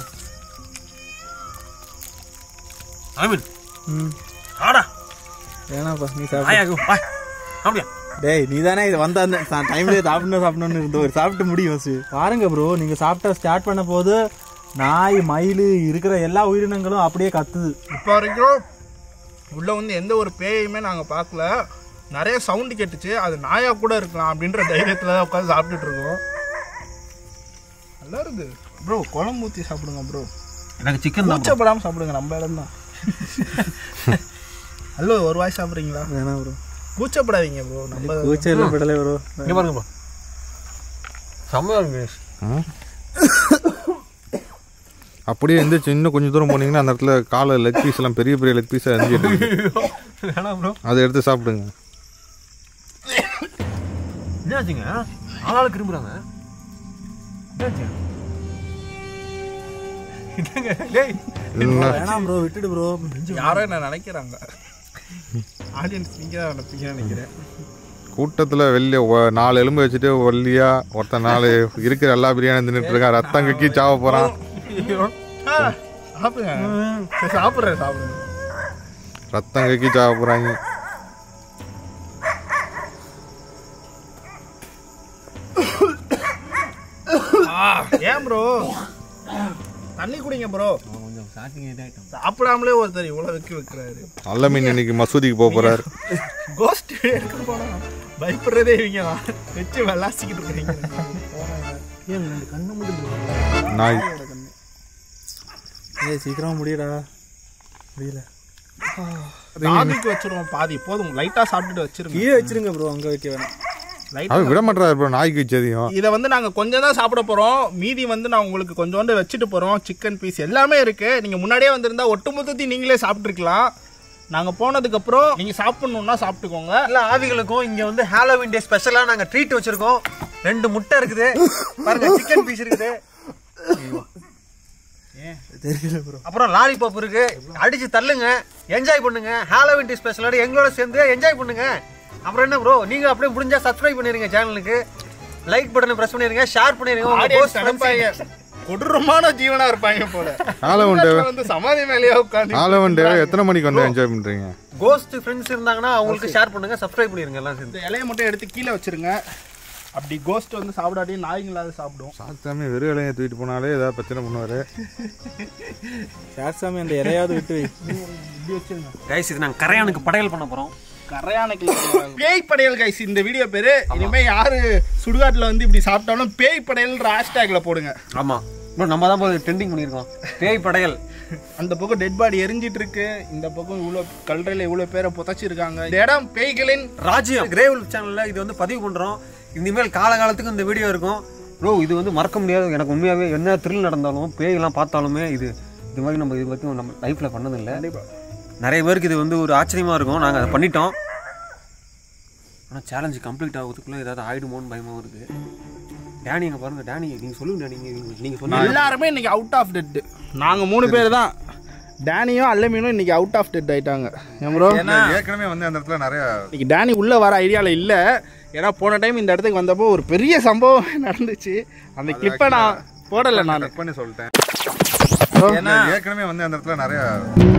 ஆமீன் ம் ஆடா வேணாப்பா நீ சாப்பிடு ஆயாக்கும் வா அப்படியா டேய் நீ தானே இது வந்த அந்த டைம்ல சாப்பிடணும் சாப்பிடணும்னு இருந்த ஒரு சாப்பிட்டு முடியும் first. பாருங்க ப்ரோ நீங்க சாப்பிட்ட ஸ்டார்ட் பண்ண போது நாய் மயில் இருக்கிற எல்லா உயிரினங்களும் அப்படியே கத்துது இப்போ வரைக்கும் உள்ளே வந்து எந்த ஒரு பேயுமே நாங்கள் பார்க்கல நிறைய சவுண்டு கேட்டுச்சு அது நாயா கூட இருக்கலாம் அப்படின்ற தைரியத்தில் தான் உட்காந்து சாப்பிட்டுட்டு இருக்கோம் நல்லா இருக்கு ப்ரோ குழம்பு ஊற்றி சாப்பிடுங்க ப்ரோ எனக்கு சிக்கன் தான் கூச்சப்படாமல் சாப்பிடுங்க நம்ம இடம் தான் ஹலோ ஒரு வாய் சாப்பிட்றீங்களா வேணாம் ப்ரோ கூச்சப்படாதீங்க ப்ரோ நம்ம கூச்சம் இல்லை விடலை ப்ரோ இங்க பாருங்கப்பா செம்மையா இருக்கு அப்படியே எந்திரிச்சு இன்னும் கொஞ்சம் தூரம் போனீங்கன்னா அந்த இடத்துல காலை லெக் பீஸ் எல்லாம் பெரிய பெரிய லெக் பீஸாக எரிஞ்சிட்டு இருக்கு வேணாம் ப்ரோ அதை எடுத்து சாப்பிடுங்க என்னாச்சுங்க ஆளாளு திரும்புறாங்க என்னாச்சு என்னங்க டேய் இல்லைன்னா வேணாம் ப்ரோ விட்டுடு ப்ரோ யாரோ என்ன நினைக்கிறாங்க ஆடியன்ஸ் நீங்கள் தான் நினைப்பீங்கன்னு நினைக்கிறேன் கூட்டத்தில் வெளியே ஒ- நாலு எலும்பு வச்சுட்டு ஒல்லியா ஒருத்தன் நாலு இருக்கிற எல்லா பிரியாணி தின்னுட்டு இருக்கான் ரத்தம் கக்கி சாவ போறான் ஆ, சாப்பிடுங்க சரி, சாப்பிட்றேன் சாப்பிடுங்க ரத்தம் கக்கி சாவ போறாங்க ஏன் ப்ரோ தண்ணி குடிங்க ப்ரோ கொஞ்சம் ஸ்டார்டிங் இதாகிட்டோம் சாப்பிடாமலே ஒருத்தர் இவ்வளோ வைக்க வைக்கிறாரு நல்ல மீன் இன்னைக்கு மசூதிக்கு போக போறாரு கோஸ்ட் எடுக்க போனா பயப்படுறதே இவங்க தான் வச்சு விளாசிக்கிட்டு இருக்கிறீங்க ஏன் ரெண்டு கண்ணு மட்டும் நாய் ஏய் சீக்கிரம் முடியடா முடியல பாதிக்கு வச்சிருவோம் பாதி போதும் லைட்டா சாப்பிட்டுட்டு வச்சிருங்க கீழே வச்சிருங்க ப்ரோ அங்க வைக்க வேணாம் லைட்டா அவன் விட மாட்டாரு ப்ரோ நாய்க்கு வச்சதையும் இதை வந்து நாங்கள் கொஞ்சம் தான் சாப்பிட போகிறோம் மீதி வந்து நான் உங்களுக்கு கொஞ்சோண்டு வச்சுட்டு போகிறோம் சிக்கன் பீஸ் எல்லாமே இருக்குது நீங்கள் முன்னாடியே வந்திருந்தா ஒட்டுமொத்தத்தையும் நீங்களே சாப்பிட்ருக்கலாம் நாங்கள் போனதுக்கப்புறம் நீங்கள் சாப்பிட்ணுன்னா சாப்பிட்டுக்கோங்க எல்லா ஆவிகளுக்கும் இங்க வந்து ஹாலோவின் டே ஸ்பெஷலா நாங்க ட்ரீட் வச்சிருக்கோம் ரெண்டு முட்டை இருக்குது பாருங்க சிக்கன் பீஸ் இருக்குது தெரியல ப்ரோ அப்புறம் லாலிபாப் இருக்கு அடிச்சு தள்ளுங்க என்ஜாய் பண்ணுங்க ஹாலோவின் டே ஸ்பெஷலோட எங்களோட சேர்ந்து என்ஜாய் பண்ணுங்க அப்புறம் என்ன ப்ரோ நீங்க அப்படியே முடிஞ்சா சப்ஸ்கிரைப் பண்ணிருங்க சேனலுக்கு லைக் பட்டனை பிரஸ் பண்ணிருங்க ஷேர் பண்ணிருங்க உங்க Audience post நினைப்பாங்க, கொடூரமான ஜீவனா இருப்பாங்க போல ஆலவன் டேவை வந்து சமாதி மேலேயே உட்காந்து ஆலவன் டேவை எத்தனை மணிக்கு வந்து என்ஜாய் பண்றீங்க கோஸ்ட் ஃப்ரெண்ட்ஸ் இருந்தாங்கன்னா அவங்களுக்கு ஷேர் பண்ணுங்க சப்ஸ்கிரைப் பண்ணிருங்க எல்லாம் சேர்ந்து இந்த இலையை மட்டும் எடுத்து கீழே வச்சிருங்க அப்படி கோஸ்ட் வந்து சாப்பிடாட்டி நாய்ங்களாவது சாப்பிடும் சாத்தாமி வெறும் இலையை தூக்கிட்டு போனாலே ஏதாவது பிரச்சனை பண்ணுவாரு ஷேர் சாமி அந்த இலையாவது விட்டு வை இப்படி வச்சிருங்க கைஸ் இது நாங்க கரையானுக்கு படையல் பண்ண போறோம் கரையான பேய் படையல் கைஸ் இந்த வீடியோ பேரு இனிமே யாரு சுடுகாட்டுல வந்து இப்படி சாப்பிட்டாலும் பேய் படையல்ன்ற ஹேஷ்டேக்ல போடுங்க ஆமா ப்ரோ நம்ம தான் போய் ட்ரெண்டிங் பண்ணியிருக்கோம் பேய் படையல் அந்த பக்கம் டெட் பாடி எரிஞ்சிட்டு இருக்கு இந்த பக்கம் இவ்வளோ கல்றையில இவ்வளோ பேரை புதைச்சிருக்காங்க இந்த இடம் பேய்களின் ராஜ்யம் கிரேவல் சேனல்ல இது வந்து பதிவு பண்றோம் இனிமேல் காலகாலத்துக்கு இந்த வீடியோ இருக்கும் ப்ரோ இது வந்து மறக்க முடியாது எனக்கு உண்மையாவே என்ன த்ரில் நடந்தாலும் பேயெல்லாம் பார்த்தாலுமே இது இது மாதிரி நம்ம இது பற்றி நம்ம லைஃப்ல பண்ணதில்லை நிறைய பேருக்கு இது வந்து ஒரு ஆச்சரியமா இருக்கும் நாங்கள் அதை பண்ணிட்டோம் ஆனால் சேலஞ்சு கம்ப்ளீட் ஆகிறதுக்குள்ளே ஏதாவது ஆயிடுமோன்னு பயமாகவும் இருக்குது டேனி அங்கே பாருங்க டேனி நீங்கள் சொல்லுங்க டேனி நீங்கள் நீங்கள் சொன்னீங்க எல்லாருமே இன்னைக்கு அவுட் ஆஃப் டெட் நாங்கள் மூணு பேர் தான் டேனியும் அல்லமீனும் இன்னைக்கு அவுட் ஆஃப் டெட் ஆயிட்டாங்க ஏன் ப்ரோ ஏற்கனவே வந்து அந்த இடத்துல நிறைய இன்னைக்கு டேனி உள்ளே வர ஐடியாவில் இல்லை ஏன்னா போன டைம் இந்த இடத்துக்கு வந்தப்போ ஒரு பெரிய சம்பவம் நடந்துச்சு அந்த கிளிப்பை நான் போடலை நான் கட் பண்ணி சொல்லிட்டேன் ஏற்கனவே வந்து அந்த இடத்துல நிறைய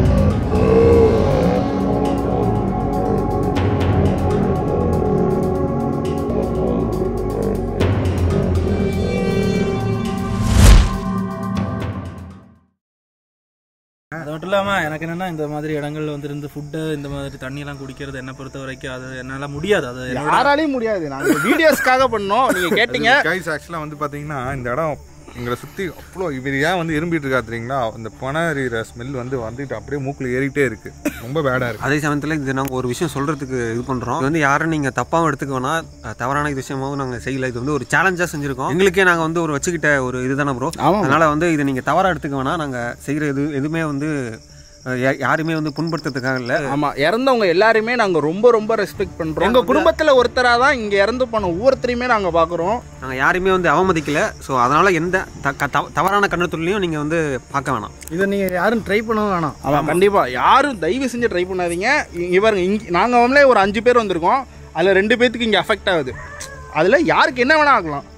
அது மட்டும் இல்லாம எனக்கு என்னன்னா இந்த மாதிரி இடங்கள்ல வந்து இருந்து ஃபுட்டு இந்த மாதிரி தண்ணி எல்லாம் குடிக்கிறது என்ன பொறுத்த வரைக்கும் அது என்னால முடியாது அது என்னோட யாராலையும் முடியாது நாங்கள் வீடியோஸ்க்காக பண்ணோம் நீங்கள் கேட்டீங்க கைஸ் ஆக்சுவலாக வந்து பார்த்தீங்கன்னா இந்த இடம் எங்களை சுற்றி அவ்வளோ இவர் ஏன் வந்து இரும்பிட்டு இருக்கா தெரியுங்களா அந்த பணறிகிற ஸ்மெல் வந்து வந்துட்டு அப்படியே மூக்கில் ஏறிட்டே இருக்கு ரொம்ப பேடாக இருக்கு அதே சமயத்தில் இது நாங்கள் ஒரு விஷயம் சொல்கிறதுக்கு இது பண்ணுறோம் இது வந்து யாரும் நீங்கள் தப்பாகவும் எடுத்துக்க வேணாம் அஹ் தவறான இது விஷயமாவும் நாங்கள் செய்யல இது வந்து ஒரு சேலஞ்சாக செஞ்சுருக்கோம் எங்களுக்கே நாங்கள் வந்து ஒரு வச்சுக்கிட்ட ஒரு இதுதானே ப்ரோ ஆமாம் அதனால் வந்து இதை நீங்கள் தவறாக எடுத்துக்க வேணாம் நாங்கள் செய்கிற இது எதுவுமே வந்து அஹ் யா- யாருமே வந்து புண்படுத்துறதுக்காக இல்லை ஆமா இறந்தவங்க எல்லாருமே நாங்க ரொம்ப ரொம்ப ரெஸ்பெக்ட் பண்றோம் எங்க குடும்பத்துல ஒருத்தரா தான் இங்க இறந்து போன ஒவ்வொருத்தரையுமே நாங்க பாக்குறோம் நாங்கள் யாருமே வந்து அவமதிக்கல ஸோ அதனால் எந்த த- க- தவ- தவறான கண்ணத்துலையும் நீங்கள் வந்து பார்க்க வேணாம் இதை நீங்க யாரும் ட்ரை பண்ணவும் வேணாம் ஆமா கண்டிப்பா யாரும் தயவு செஞ்சு ட்ரை பண்ணாதீங்க இங்க பாருங்க இங்க நாங்க வந்து ஒரு அஞ்சு பேர் வந்திருக்கோம் அதுல ரெண்டு பேத்துக்கு இங்க அஃபெக்ட் ஆகுது அதுல யாருக்கு என்ன வேணா ஆகலாம்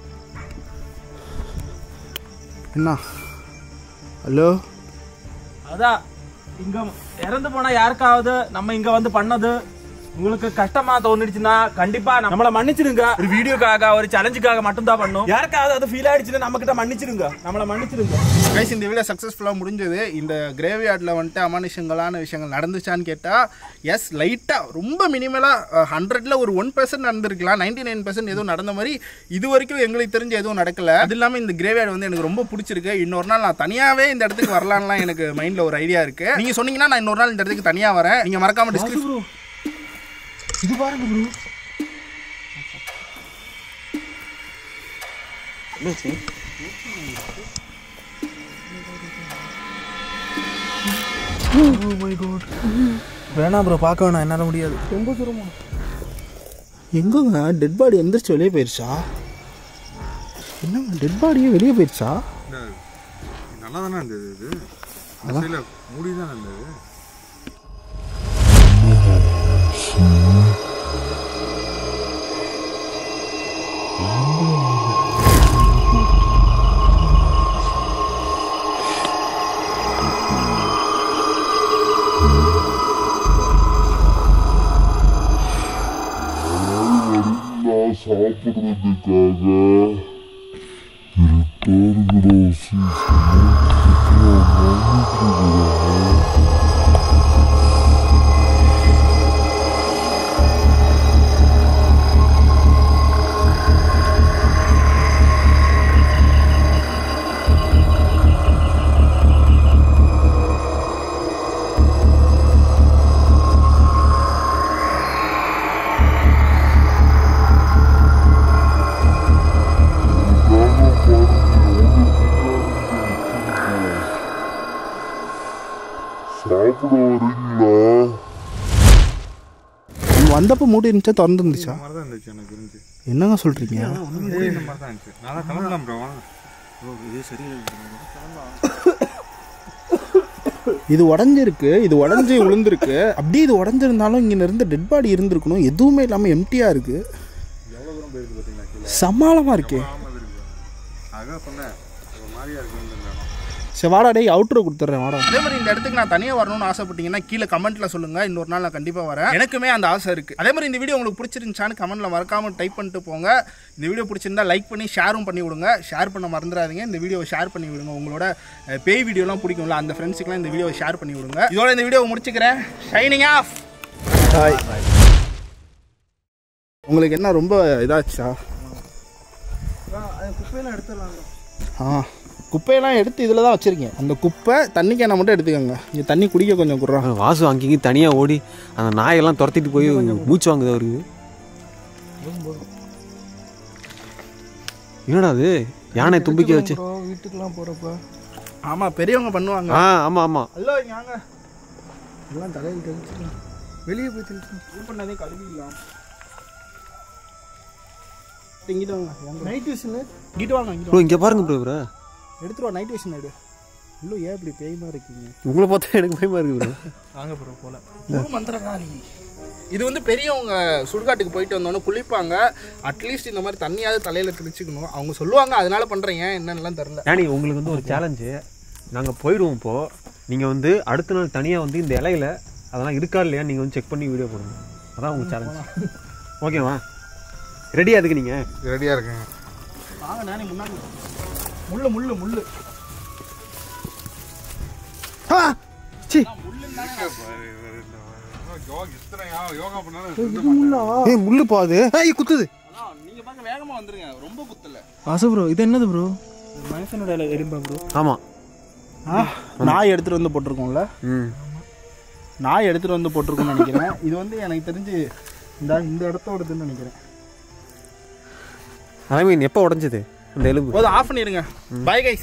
என்ன ஹலோ அதான் இங்க இறந்து போன யாருக்காவது நம்ம இங்க வந்து பண்ணது உங்களுக்கு கஷ்டமா தோணுச்சுன்னா கண்டிப்பா நம்மள மன்னிச்சிடுங்க ஒரு வீடியோக்காக ஒரு சேலஞ்சுக்காக மட்டும் தான் பண்ணும் யாருக்காவது அது ஃபீல் ஆயிடுச்சுன்னா நம்ம கிட்ட மன்னிச்சிடுங்க நம்மள மன்னிச்சிடுங்க கைஸ் இந்த வீடியோ சக்ஸஸ்ஃபுல்லாக முடிஞ்சது இந்த கிரேவியார்டில் வந்துட்டு அமானுஷங்களான விஷயங்கள் நடந்துச்சான்னு கேட்டால் எஸ் லைட்டாக ரொம்ப மினிமலாக ஹண்ட்ரட்ல ஒரு ஒன் பர்சன்ட் நடந்திருக்கலாம் நைன்டி நைன் பர்சன்ட் எதுவும் நடந்த மாதிரி இது வரைக்கும் எங்களுக்கு தெரிஞ்சு எதுவும் நடக்கல அது இல்லாமல் இந்த கிரேவியார்டு வந்து எனக்கு ரொம்ப பிடிச்சிருக்கு இன்னொரு நாள் நான் தனியாகவே இந்த இடத்துக்கு வரலான்லாம் எனக்கு மைண்டில் ஒரு ஐடியா இருக்குது நீங்கள் சொன்னீங்கன்னா நான் இன்னொரு நாள் இந்த இடத்துக்கு தனியாக வரேன் நீங்கள் மறக்காம டிஸ்கிரிப்ஷன் இது பாருங்க ப்ரோ வேணாம் ப்ரோ பார்க்க வேணாம் என்னால முடியாது எங்கங்க டெட் பாடி எந்திரிச்சு வெளியே போயிடுச்சா என்னங்க டெட் பாடியே வெளியே போயிடுச்சா நல்லா தானே இருந்தது இது இல்லை மூடி தான் இருந்தது நான் சாப்பிட்றதுக்காக இருப்பார்களோ சாப்பிட வரீங்களா நீங்க வந்தப்போ மூடி இருந்துச்சா திறந்து இருந்துச்சா இந்த மாதிரி தான் இருந்துச்சு எனக்கு தெரிஞ்சு என்னங்க சொல்றீங்க மூடி இந்த மாதிரி தான் இருந்துச்சு நான் கிளம்பலாம் ப்ரோ இது உடஞ்சிருக்கு இது உடஞ்சி விழுந்திருக்கு அப்படியே இது உடஞ்சிருந்தாலும் இங்க இருந்த டெட் பாடி இருந்திருக்கணும் எதுவுமே இல்லாம எம்டியா இருக்கு சமாளமா இருக்கே அதான் சொன்னேன் ஒரு மாதிரியா இருக்குன்னு இந்த இடம். சரி வாடா டேய் அவுட்ரோ கொடுத்துட்றேன் வாடா அதே மாதிரி இந்த இடத்துக்கு நான் தனியாக வரணும்னு ஆசைப்பட்டீங்கன்னா கீழே கமெண்ட்ல சொல்லுங்க இன்னொரு நாள் நான் கண்டிப்பாக வரேன் எனக்குமே அந்த ஆசை இருக்கு அதே மாதிரி இந்த வீடியோ உங்களுக்கு பிடிச்சிருந்துச்சான்னு கமெண்ட்ல மறக்காம டைப் பண்ணிட்டு போங்க இந்த வீடியோ பிடிச்சிருந்தா லைக் பண்ணி ஷேரும் பண்ணி விடுங்க ஷேர் பண்ண மறந்துடாதீங்க இந்த வீடியோவை ஷேர் பண்ணி விடுங்க உங்களோட அஹ், பேய் வீடியோலாம் பிடிக்கும்ல அந்த ஃப்ரெண்ட்ஸுக்குலாம் இந்த வீடியோவை ஷேர் பண்ணி விடுங்க இதோட இந்த வீடியோவை முடிச்சுக்கிறேன் ஷைனிங் ஆஃப் ஹாய் உங்களுக்கு என்ன ரொம்ப இதாச்சா ஆ குப்பையெல்லாம் எடுத்து இதில் தான் வச்சுருக்கேன் அந்த குப்பை தண்ணி கேனை மட்டும் எடுத்துக்கோங்க இங்கே தண்ணி குடிக்க கொஞ்சம் குடுறாங்க வாசு அங்கேயும் தனியாக ஓடி அந்த நாயெல்லாம் துரத்திட்டு போய் மூச்சு வாங்குது அவருக்கு என்னடா அது யானை தும்பிக்கை வச்சு வீட்டுக்கெல்லாம் போறப்ப ஆமாம் பெரியவங்க பண்ணுவாங்க ஆ ஆமாம் ஆமாம் ஹலோ இங்கே வாங்க எல்லாம் தலையில் தெளிச்சுக்கலாம் வெளியே போய் தெளிச்சு இது பண்ணதே கழுவிடலாம் இங்கிட்டு வாங்க நைட் விஷன் இங்கிட்டு வாங்க இங்கிட்டு ப்ரோ இங்கே பாருங்க ப்ரோ இவரை வாங்க. எடுத்துட்டு வா நைட் விஷன் எடு இல்லை ஏன் இப்படி பேய்மா இருக்கீங்க உங்களை பார்த்தா எனக்கு பயமா இருக்கு ப்ரோ வாங்க ப்ரோ போல ஒரு மந்திரகாளி இது வந்து பெரியவங்க சுடுகாட்டுக்கு போயிட்டு வந்தோன்னே குளிப்பாங்க அட்லீஸ்ட் இந்த மாதிரி தண்ணியாவது தலையில தெளிச்சுக்கணும் அவங்க சொல்லுவாங்க அதனால பண்றேன் ஏன் என்னன்னுலாம் தெரில ஏனி உங்களுக்கு வந்து ஒரு சேலஞ்சு நாங்கள் போயிடுவோம் இப்போ நீங்கள் வந்து அடுத்த நாள் தனியாக வந்து இந்த இலையில அதெல்லாம் இருக்கா இல்லையா நீங்கள் வந்து செக் பண்ணி வீடியோ போடுங்க அதான் உங்கள் சேலஞ்ச் ஓகேவா ரெடி அதுக்கு நீங்கள் ரெடியா இருக்கேன் வாங்க நானே முன்னாடி வா. முள்ளு முள்ளு முள்ளு சி யோகா பண்ணாலும் ஏய் முள்ளு பாது ஏய் குத்துது நீங்க பாக்க வேகமா வந்துருங்க ரொம்ப குத்தல வாசு ப்ரோ இது என்னது ப்ரோ மனுஷனோட எலும்பா ப்ரோ ஆமாம் நாய் எடுத்துட்டு வந்து போட்டிருக்கோம்ல ம் நாய் எடுத்துட்டு வந்து போட்டிருக்கோம்னு நினைக்கிறேன் இது வந்து எனக்கு தெரிஞ்சு இந்த இந்த இடத்தோடதுன்னு நினைக்கிறேன் ஐ மீன் எப்போ உடஞ்சது அந்த எலும்பு போதும் ஆஃப் பண்ணிடுங்க பை கைஸ்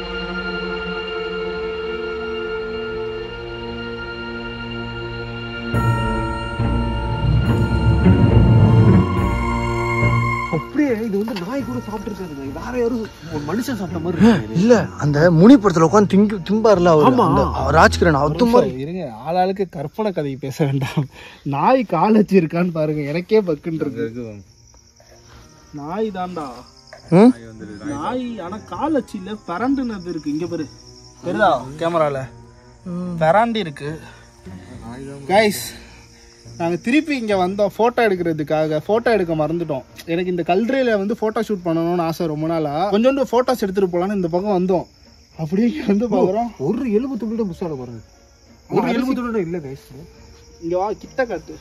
அப்படியே இது வந்து நாய் கூட சாப்பிட்டுருக்காதுங்க வேற யாரும் ஒரு மனுஷன் சாப்பிட்ட மாதிரி இருக்கு இல்ல அந்த முனி படத்துல உட்காந்து திங்கு திம்பார்ல ஆமா. அவர் ராஜ்கிரண் அவர் மாதிரி இருங்க ஆளாளுக்கு கற்பனை கதை பேச வேண்டாம் நாய் கால் வச்சு இருக்கான்னு பாருங்க எனக்கே பக்குன்னு இருக்கு நாய் தான்டா ம்? நாய் ஆனா கால் வச்சு இல்ல பரண்டுனது இருக்கு இங்க பாரு தெரியுதா கேமரால பராண்டி இருக்கு கைஸ் நாங்கள் திருப்பி இங்கே வந்தோம் ஃபோட்டோ எடுக்கிறதுக்காக ஃபோட்டோ எடுக்க மறந்துட்டோம் எனக்கு இந்த கல்றையில் வந்து ஃபோட்டோ ஷூட் பண்ணணும்னு ஆசை ரொம்ப நாளாக கொஞ்சோண்டு ஃபோட்டோஸ் எடுத்துகிட்டு போகலான்னு இந்த பக்கம் வந்தோம் அப்படியே இங்க வந்து பார்க்குறோம் ஒரு எலும்பு துண்டு மிஸ் ஆக பாருங்க ஒரு எலும்பு துண்டு இல்லை கைஸ் இங்கே வா கிட்ட காட்டு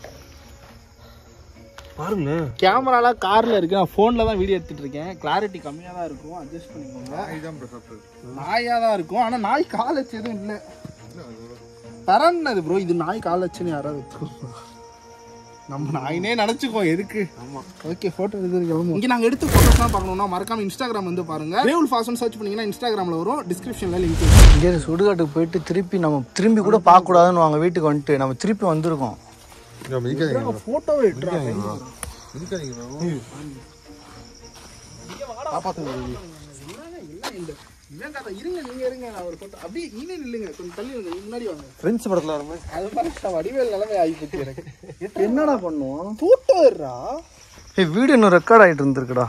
பாருங்களேன் கேமராலாம் காரில் இருக்கு நான் ஃபோனில் தான் வீடியோ எடுத்துட்டு இருக்கேன் கிளாரிட்டி கம்மியாக தான் இருக்கும் அட்ஜஸ்ட் பண்ணிக்கோங்க நாயாக தான் இருக்கும் ஆனால் நாய் கால் வச்சு எதுவும் இல்லை தரன்னது ப்ரோ இது நாய் கால் வச்சுன்னு யாராவது வச்சுக்கோ நம்ம நாயினே நினச்சிக்கோ எதுக்கு ஆமாம் ஓகே ஃபோட்டோ எடுத்து இங்கே நாங்கள் எடுத்து ஃபோட்டோஸ்லாம் பார்க்கணும்னா மறக்காம இன்ஸ்டாகிராம் வந்து பாருங்க ரேவுல் ஃபாசன் சர்ச் பண்ணீங்கன்னா இன்ஸ்டாகிராமில் வரும் டிஸ்கிரிப்ஷனில் லிங்க் இங்கே சுடுகாட்டுக்கு போயிட்டு திருப்பி நம்ம திரும்பி கூட பார்க்க கூடாதுன்னு வாங்க வீட்டுக்கு வந்துட்டு நம்ம திருப்பி வந்திருக்கோம் ஃபோட்டோவை எடுத்துறாங்க இவன் கதை இருங்க நீங்க இருங்க நான் ஒரு போட்டோ அப்படியே நீனே நில்லுங்க கொஞ்சம் தள்ளி இருங்க நீங்க முன்னாடி வாங்க ஃப்ரெண்ட்ஸ் படத்தில் வர மாதிரி அது மாதிரி வடிவேல் நிலைமை ஆகி போச்சு எனக்கு என்னடா பண்ணுவோம் போட்டோ இருடா ஏய் வீடியோ இன்னும் ரெக்கார்ட் ஆயிட்டு இருந்திருக்குடா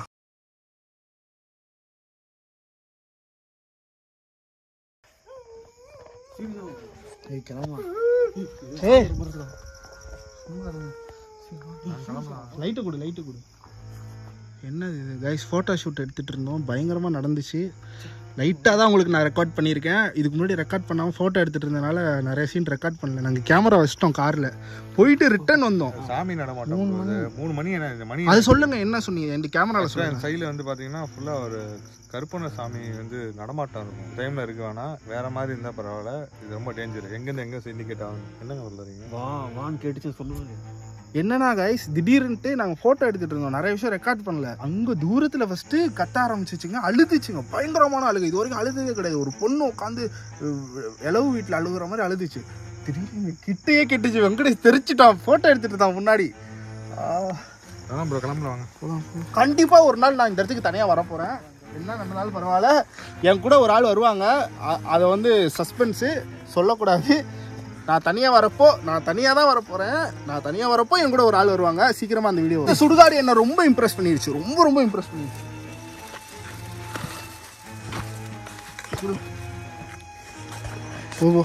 ஏய் கிளம்பா ஏய் லைட்டு கொடு லைட்டு கொடு என்னது இது கைஸ் ஃபோட்டோ ஷூட் எடுத்துகிட்டு இருந்தோம் பயங்கரமாக நடந்துச்சு லைட்டாக தான் உங்களுக்கு நான் ரெக்கார்ட் பண்ணியிருக்கேன் இதுக்கு முன்னாடி ரெக்கார்ட் பண்ணாமல் ஃபோட்டோ எடுத்துகிட்டு இருந்தனால நிறைய சீன் ரெக்கார்ட் பண்ணல நாங்கள் கேமரா வச்சிட்டோம் காரில் போயிட்டு ரிட்டர்ன் வந்தோம் சாமி நடமாட்டம் போகுது. மூணு மணி என்ன இந்த மணி அது சொல்லுங்க என்ன சொன்னீங்க என் கேமராவில் சொல்லுங்க சைடில் வந்து பார்த்தீங்கன்னா ஃபுல்லாக ஒரு கருப்பண்ண சாமி வந்து நடமாட்டம் இருக்கும் டைமில் இருக்க வேணாம் வேற மாதிரி இருந்தால் பரவாயில்ல இது ரொம்ப டேஞ்சர் எங்கேருந்து எங்கே இண்டிகேட் ஆகும் என்னங்க சொல்லுறீங்க வா வான்னு கேட்டுச்சு சொல்லுவாங்க என்னன்னா கைஸ் திடீர்னுட்டு நாங்கள் ஃபோட்டோ எடுத்துட்டு இருந்தோம் நிறைய விஷயம் ரெக்கார்ட் பண்ணல அங்கே தூரத்தில் ஃபஸ்ட்டு கத்த ஆரம்பிச்சிச்சுங்க அழுதுச்சுங்க பயங்கரமான அழுகு இது வரைக்கும் அழுததே கிடையாது ஒரு பொண்ணு உட்காந்து இளவு வீட்டில் அழுகுற மாதிரி அழுதுச்சு திடீர்னு கிட்டேயே கெட்டுச்சு வெங்கடேஷ் தெரிச்சிட்டான் ஃபோட்டோ எடுத்துட்டு தான் முன்னாடி ஆ, அதான் ப்ரோ கிளம்புல வாங்க கண்டிப்பா ஒரு நாள் நான் இந்த இடத்துக்கு தனியாக வரப்போகிறேன் என்ன நடந்தாலும் பரவாயில்ல என் கூட ஒரு ஆள் வருவாங்க அ- அதை வந்து சஸ்பென்ஸு சொல்லக்கூடாது நான் தனியாக வரப்போ நான் தனியாக தான் வரப்போகிறேன் நான் தனியாக வரப்போ என் கூட ஒரு ஆள் வருவாங்க சீக்கிரமாக அந்த வீடியோ இந்த சுடுகாடு என்ன ரொம்ப இம்ப்ரெஸ் பண்ணிடுச்சு ரொம்ப ரொம்ப இம்ப்ரெஸ் பண்ணிடுச்சு ஓ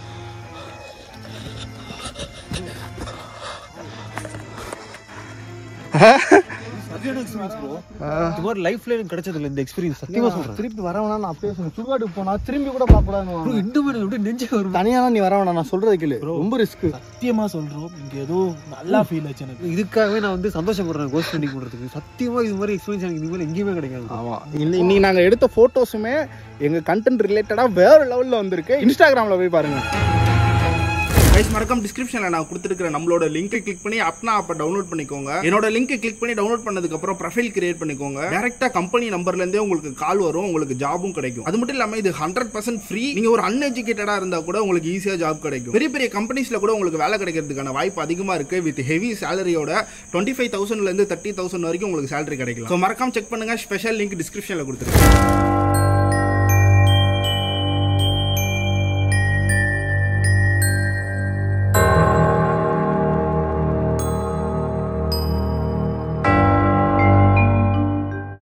இந்த மாதிரி லைஃப்ல எனக்கு கிடைச்சது இல்லை இந்த எக்ஸ்பீரியன்ஸ் சத்தியமா சொல்றேன் திருப்பி வர வேணாம் நான் அப்பயே சொன்னேன் சுடுகாட்டுக்கு போனா திரும்பி கூட பார்க்க கூடாதுன்னு இந்த மாதிரி அப்படியே நெஞ்சே வரும் தனியா தான் நீ வர வேணாம் நான் சொல்றது கேளு ரொம்ப ரிஸ்க் சத்தியமா சொல்றோம் இங்க ஏதோ நல்லா ஃபீல் ஆச்சு எனக்கு இதுக்காகவே நான் வந்து சந்தோஷப்படுறேன் கோஸ்ட் ரைடிங் பண்றதுக்கு சத்தியமா இது மாதிரி எக்ஸ்பீரியன்ஸ் எனக்கு இனிமேல் எங்கேயுமே கிடைக்காது ஆமாம் இன்னைக்கு நாங்கள் எடுத்த ஃபோட்டோஸுமே எங்கள் கண்டென்ட் ரிலேட்டடாக வேறு லெவலில் வந்திருக்கு இன்ஸ்டாகிராமில் போய் பாருங்கள் கைஸ் மறக்காம டிஸ்கிரிப்ஷன்ல நான் கொடுத்துருக்கிற நம்மளோட லிங்கை கிளிக் பண்ணி அப்னா ஆப்பை டவுன்லோட் பண்ணிக்கோங்க என்னோட லிங்கை கிளிக் பண்ணி டவுன்லோட் பண்ணதுக்கு அப்புறம் ப்ரொஃபைல் கிரியேட் பண்ணிக்கோங்க டேரக்டா கம்பெனி நம்பர்ல இருந்தே உங்களுக்கு கால் வரும் உங்களுக்கு ஜாபும் கிடைக்கும் அது மட்டும் இல்லாம இது ஹண்ட்ரட் பர்சன்ட் ஃப்ரீ நீங்க ஒரு அன்எஜுகேட்டடா இருந்தா கூட உங்களுக்கு ஈஸியா ஜாப் கிடைக்கும் பெரிய பெரிய கம்பெனிஸ்ல கூட உங்களுக்கு வேலை கிடைக்கிறதுக்கான வாய்ப்பு அதிகமா இருக்கு வித் ஹெவி சேலரியோட டுவெண்ட்டி ஃபைவ் தௌசண்ட்ல இருந்து தேர்ட்டி தௌசண்ட் வரைக்கும் உங்களுக்கு சேலரி கிடைக்கலாம் ஸோ மறக்காம செக் பண்ணுங்க ஸ்பெஷல் லிங்க் டிஸ்கிரிப்ஷன்ல கொடுத்துருக்கேன்